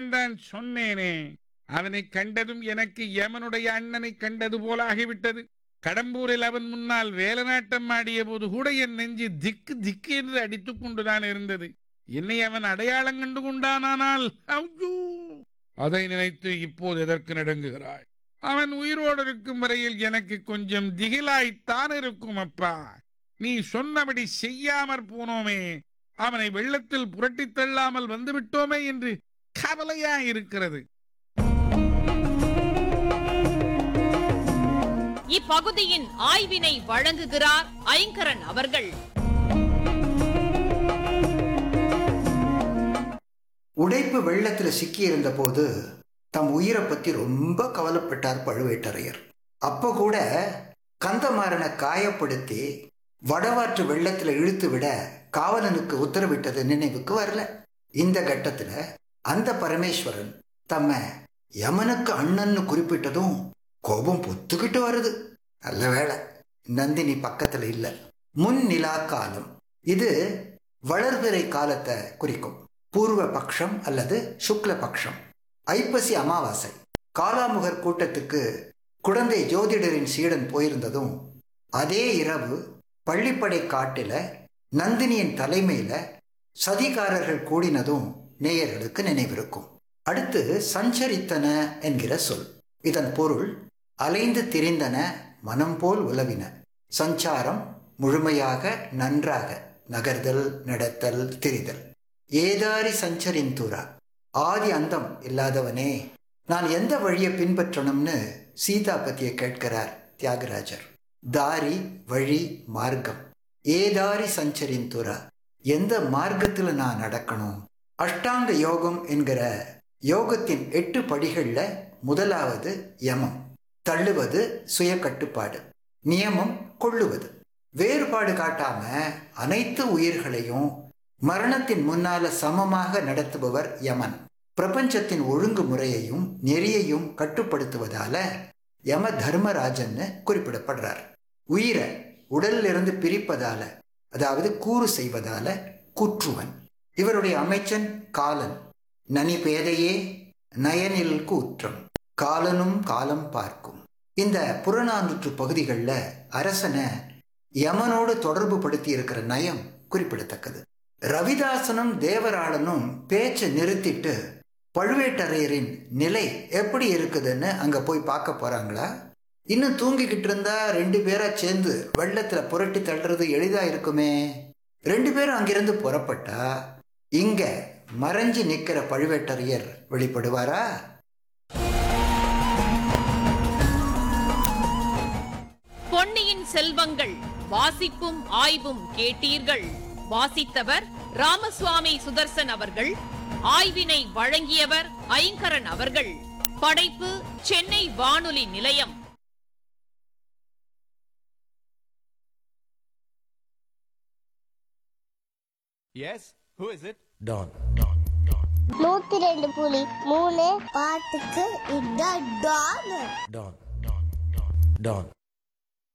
தான் சொன்னேனே அவனை கண்டதும் எனக்கு யமனுடைய அண்ணனை கண்டது போலாகிவிட்டது கடம்பூரில் அவன் முன்னால் வேலநாட்டம் ஆடிய போது கூட என் நெஞ்சு திக்கு திக்கு என்று அடித்துக் கொண்டுதான் இருந்தது என்னை அவன் அடையாளம் கண்டு கொண்டானால் ஐயோ! அதை நினைத்து இப்போது எதற்கு நடுங்குகிறாய் அவன் உயிரோடு இருக்கும் வரையில் எனக்கு கொஞ்சம் திகிலாய்த்தான் இருக்கும் அப்பா நீ சொன்னபடி செய்யாமற் போனோமே அவனை வெள்ளத்தில் புரட்டித் தள்ளாமல் வந்துவிட்டோமே என்று கவலையா இருக்கிறது இப்பகுதியின் ஆய்வினை வழங்குகிறார் ஐங்கரன் அவர்கள் உடைப்பு வெள்ளத்துல சிக்கியிருந்த போது தம் உயிரை பத்தி ரொம்ப கவலைப்பட்டார் பழுவேட்டரையர் அப்ப கூட கந்தமாறனை காயப்படுத்தி வடவாற்று வெள்ளத்துல இழுத்து விட காவலனுக்கு உத்தரவிட்டது நினைவுக்கு வரல இந்த கட்டத்துல அந்த பரமேஸ்வரன் தம்ம யமனுக்கு அண்ணன்னு குறிப்பிட்டதும் கோபம் பொத்துக்கிட்டு வருது நல்ல வேளை நந்தினி பக்கத்துல இல்ல முன் நிலா காலம் இது வளர்பிறை காலத்தை குறிக்கும் பூர்வ பக்ஷம் அல்லது சுக்ல பக்ஷம் ஐப்பசி அமாவாசை காலாமுகர் கூட்டத்துக்கு குழந்தை ஜோதிடரின் சீடன் போயிருந்ததும் அதே இரவு பள்ளிப்படை காட்டில நந்தினியின் தலைமையில சதிகாரர்கள் கூடினதும் நேயர்களுக்கு நினைவிருக்கும் அடுத்து சஞ்சரித்தன என்கிற சொல் இதன் பொருள் அலைந்து திரிந்தன மனம் போல் உலவின சஞ்சாரம் முழுமையாக நன்றாக நகர்தல் நடத்தல் திரிதல் ஏதாரி சஞ்சரிந்துரா ஆதி அந்தம் இல்லாதவனே நான் எந்த வழியை பின்பற்றணும்னு சீதா பத்திய கேட்கிறார் தியாகராஜர் தாரி வழி மார்க்கம் ஏதாரி சஞ்சரிந்துரா எந்த மார்க்கத்துல நான் நடக்கணும் அஷ்டாங்க யோகம் என்கிற யோகத்தின் எட்டு படிகள்ல முதலாவது யமம் தள்ளுவது சுய கட்டுப்பாடு நியமம் கொள்ளுவது வேறுபாடு காட்டாம அனைத்து உயிர்களையும் மரணத்தின் முன்னால சமமாக நடத்துபவர் யமன் பிரபஞ்சத்தின் ஒழுங்கு முறையையும் நெறியையும் கட்டுப்படுத்துவதால யம தர்மராஜன்னு குறிப்பிடப்படுறார் உயிரை உடலில் இருந்து பிரிப்பதால அதாவது கூறு செய்வதால கூற்றுவன் இவருடைய அமைச்சன் காலன் நனி பேதையே நயனில் கூற்றம் காலனும் காலம் பார்க்கும் இந்த புறநானூற்று பகுதிகளில் அரசனை யமனோடு தொடர்பு படுத்தி இருக்கிற நயம் குறிப்பிடத்தக்கது ரவிதாசனும் தேவராளனும் பேச்சை நிறுத்திட்டு பழுவேட்டரையரின் நிலை எப்படி இருக்குதுன்னு அங்க போய் பார்க்க போறாங்களா இன்னும் தூங்கிக்கிட்டு இருந்தா ரெண்டு பேரா சேர்ந்து வெள்ளத்துல புரட்டி தள்ளுறது எளிதா இருக்குமே ரெண்டு பேரும் அங்கிருந்து புறப்பட்டா இங்க மறைஞ்சு நிக்கிற பழுவேட்டரையர் வெளிப்படுவாரா பொன்னியின் செல்வங்கள் வாசிப்பும் ஆய்வும் கேட்டீர்கள் வாசித்தவர் ராமசுவாமி சுதர்சன் அவர்கள் ஆய்வினை வழங்கியவர் ஐங்கரன் அவர்கள் படைப்பு சென்னை வானொலி நிலையம் Yes? Who is it? Don. நூத்தி ரெண்டு புலி மூணு பாட்டுக்கு இதான் டான் Don. Don.